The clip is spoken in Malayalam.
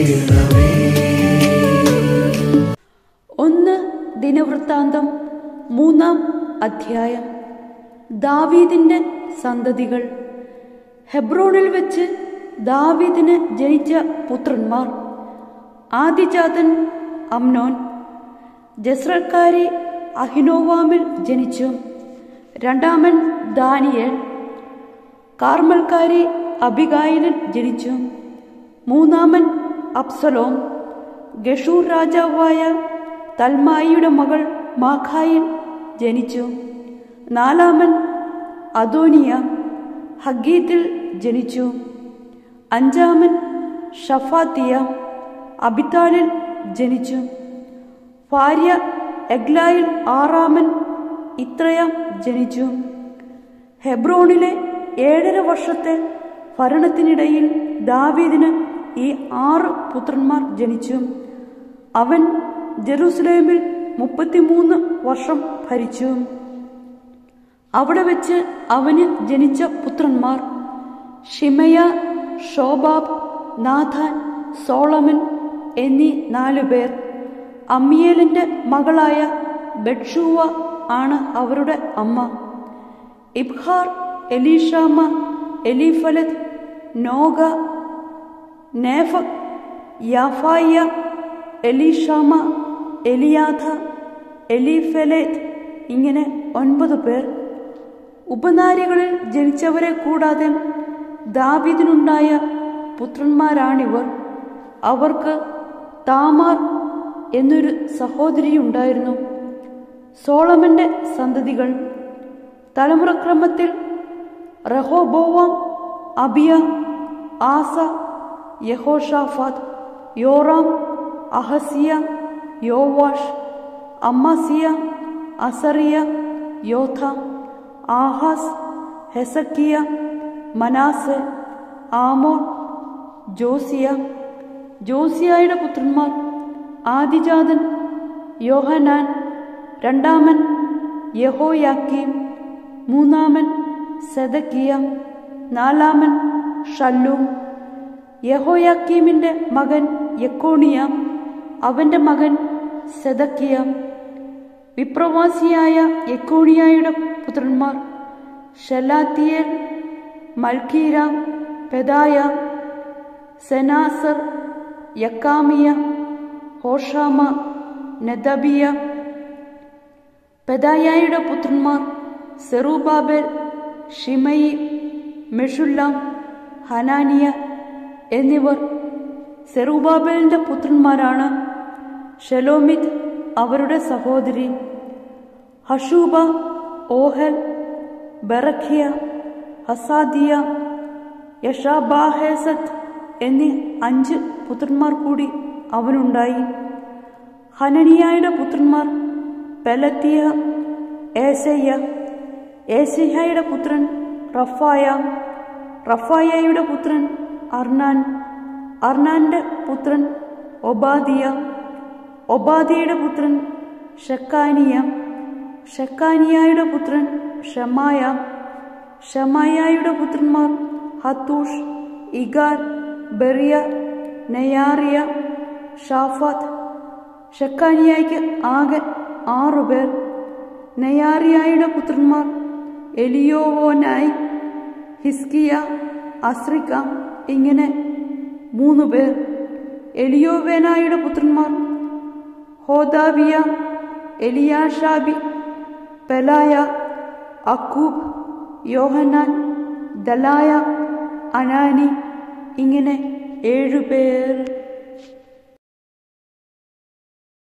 ചെയ്യണമേ ഒന്ന് ദിനവൃത്താന്തം മൂന്നാം അധ്യായം ദാവീദിന്റെ സന്തതികൾ ഹെബ്രോണിൽ വെച്ച് ദാവീദിന് ജനിച്ച പുത്രന്മാർ ആദിജാതൻ അമ്നോൻ ജസ്രക്കാരി അഹിനോവാമിൽ ജനിച്ചു രണ്ടാമൻ ദാനിയേൽ കാർമൽക്കാരി അബിഗായിലിൽ ജനിച്ചു മൂന്നാമൻ അബ്സലോം ഗഷൂർ രാജാവായ തൽമായിയുടെ മകൾ മാഖായിൽ ജനിച്ചു നാലാമൻ അദോനിയ ഹഗീത്തിൽ ജനിച്ചു അഞ്ചാമൻ ഷഫാത്തിയ അബിത്താലിൽ ജനിച്ചു ഭാര്യ എഗ്ലായിൽ ആറാമൻ ഇത്രയാം ജനിച്ചു ഹെബ്രോണിലെ ഏഴര വർഷത്തെ ഭരണത്തിനിടയിൽ ദാവീദിന് ഈ ആറ് പുത്രന്മാർ ജനിച്ചു അവൻ ജെറൂസലേമിൽ മുപ്പത്തിമൂന്ന് വർഷം ഭരിച്ചു അവിടെ വെച്ച് അവന് ജനിച്ച പുത്രന്മാർ ഷിമയ ഷോബാബ് നാഥാൻ സോളമൻ എന്നീ നാലു പേർ അമ്മിയേലിന്റെ മകളായ ബെഡ്ഷൂവ ആണ് അവരുടെ അമ്മ ഇബ്ഹാർ എലീഷാമ എലീഫലത് നോഗ നേഫക് യാഫായ എലീഷാമ എലിയാഥ എലീഫെലേത്ത് ഇങ്ങനെ ഒൻപത് പേർ ഉപനാരികളിൽ ജനിച്ചവരെ കൂടാതെ ദാവീദിനുണ്ടായ പുത്രന്മാരാണിവർ അവർക്ക് താമാർ എന്നൊരു സഹോദരിയുണ്ടായിരുന്നു സോളമന്റെ സന്തതികൾ തലമുറക്രമത്തിൽ Rehoboam Abijah Asa Jehoshaphat Joram Ahaziah Joash Amaziah Azariah യോഥ Ahaz Hezekiah Manasseh Amon Josiah ജോസിയായുടെ പുത്രന്മാർ ആദിജാതൻ യോഹനാൻ രണ്ടാമൻ യഹോയാക്കീം മൂന്നാമൻ സെദക്കിയ നാലാമൻ ഷല്ലൂം യഹോയാക്കീമിന്റെ മകൻ യക്കോണിയ അവന്റെ മകൻ സെദക്കിയ വിപ്രവാസിയായ യക്കോണിയായുടെ പുത്രന്മാർ ഷലാത്തിയേൽ മൽക്കീര പെദായ സെനാസർ യക്കാമിയ ഹോഷാമ നെദബിയ പെദായയുടെ പുത്രന്മാർ സെറൂബാബേൽ ഷിമയി മെഷുല്ലാം ഹനാനിയ എന്നിവർ സെറൂബാബേലിന്റെ പുത്രന്മാരാണ് ഷെലോമിത് അവരുടെ സഹോദരി ഹഷൂബ ഓഹൽ ബറഖിയ ഹസാദിയ യഷാബാഹേസത്ത് എന്നീ അഞ്ച് പുത്രന്മാർ കൂടി അവനുണ്ടായി ഹനനിയായുടെ പുത്രന്മാർ പെലത്തിയ ഏസയ്യ ഏസയ്യയുടെ പുത്രൻ റഫായ റഫായയുടെ പുത്രൻ അർനാൻ അർനാന്റെ പുത്രൻ ഒബാദിയ ഒബാദിയുടെ പുത്രൻ ഷക്കാനിയ ഷക്കാനിയായുടെ പുത്രൻ ഷമായ ഷമായായുടെ പുത്രന്മാർ ഹത്തൂഷ് ഇഗാൽ ബെറിയ നെയാറിയ ഷാഫാത്ത് ഷക്കാനിയായ്ക്ക് ആകെ ആറുപേർ നെയാറിയായുടെ പുത്രന്മാർ എലിയോവോനായി ഹിസ്കിയ അസ്രിക്ക ഇങ്ങനെ മൂന്ന് പേർ എലിയോവേനായുടെ പുത്രന്മാർ ഹോദാവിയ എലിയാഷാബി പെലായ അക്കൂബ് യോഹനാൻ ദലായ അനാനി ഇങ്ങനെ ഏഴുപേർ